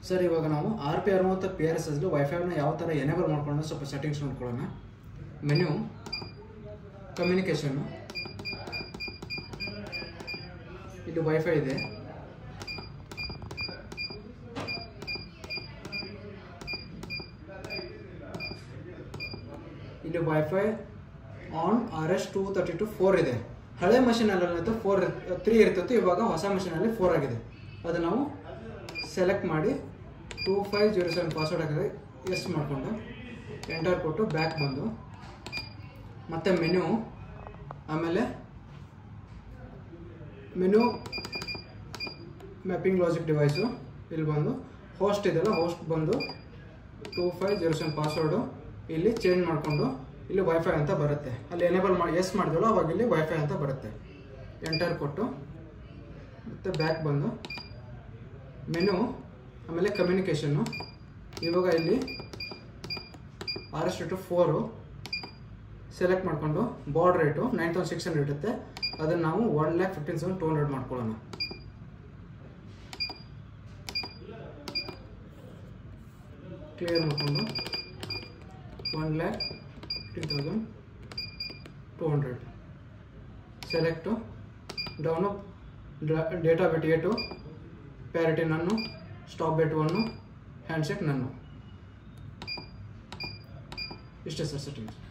sir ಇವಾಗ ನಾವು R P R ಮತ್ತು ಪಿ ಆರ್ ಎಸ್ ಎಸ್ಗೆ ವೈಫೈನ ಯಾವ ಥರ ಎನೇಬಲ್ ಮಾಡ್ಕೊಳ್ಳೋಣ ಸ್ವಲ್ಪ ಸೆಟ್ಟಿಂಗ್ಸ್ ನೋಡ್ಕೊಳ್ಳೋಣ ಮೆನ್ಯೂ ಕಮ್ಯುನಿಕೇಷನ್ನು ಇಲ್ಲಿ ವೈಫೈ ಇದೆ ಇಲ್ಲಿ wifi on R S two thirty two four ಇದೆ ಹಳೆ ಮಷೀನಲ್ಲಿ ಫೋರ್ ತ್ರೀ ಇರ್ತಿತ್ತು ಇವಾಗ ಹೊಸ ಮಷೀನಲ್ಲಿ ಫೋರ್ ಆಗಿದೆ ಅದು ನಾವು ಸೆಲೆಕ್ಟ್ ಮಾಡಿ two five zero seven password ಹಾಕಿದ್ರೆ ಎಸ್ ಮಾಡಿಕೊಂಡು ಎಂಟರ್ ಕೊಟ್ಟು ಬ್ಯಾಕ್ ಬಂದು ಮತ್ತೆ ಮೆನ್ಯೂ ಆಮೇಲೆ ಮೆನ್ಯೂ ಮ್ಯಾಪಿಂಗ್ ಲಾಜಿಕ್ ಡಿವೈಸು ಇಲ್ಲಿ ಬಂದು ಹೋಸ್ಟ್ ಇದೆಯಲ್ಲ ಹೋಸ್ಟ್ ಬಂದು two five zero seven password ಇಲ್ಲಿ ಚೇಂಜ್ ಮಾಡಿಕೊಂಡು ಇಲ್ಲಿ ವೈಫೈ ಅಂತ ಬರುತ್ತೆ ಅಲ್ಲಿ ಎನೇಬಲ್ ಮಾಡಿ ಎಸ್ ಮಾಡಿದ್ವಲ್ಲ ಅವಾಗ ಇಲ್ಲಿ ವೈಫೈ ಅಂತ ಬರುತ್ತೆ ಎಂಟರ್ ಕೊಟ್ಟು ಮತ್ತು ಬ್ಯಾಕ್ ಬಂದು ಮೆನು ಆಮೇಲೆ ಕಮ್ಯುನಿಕೇಷನ್ನು ಇವಾಗ ಇಲ್ಲಿ R S two four select ಮಾಡಿಕೊಂಡು baud rate nine thousand six hundred ಇರುತ್ತೆ ಅದನ್ನು ನಾವು one lakh fifteen thousand two hundred ಮಾಡ್ಕೊಳ್ಳೋಣ ಕ್ಲಿಯರ್ ಮಾಡಿಕೊಂಡು one lakh fifteen thousand two hundred select down data bit eight parity ನನ್ನು ಸ್ಟಾಪ್ ಬೆಟ್ ಒನ್ನು ಹ್ಯಾಂಡ್ಸೆಟ್ ನನ್ನು ಇಷ್ಟೇ sir settings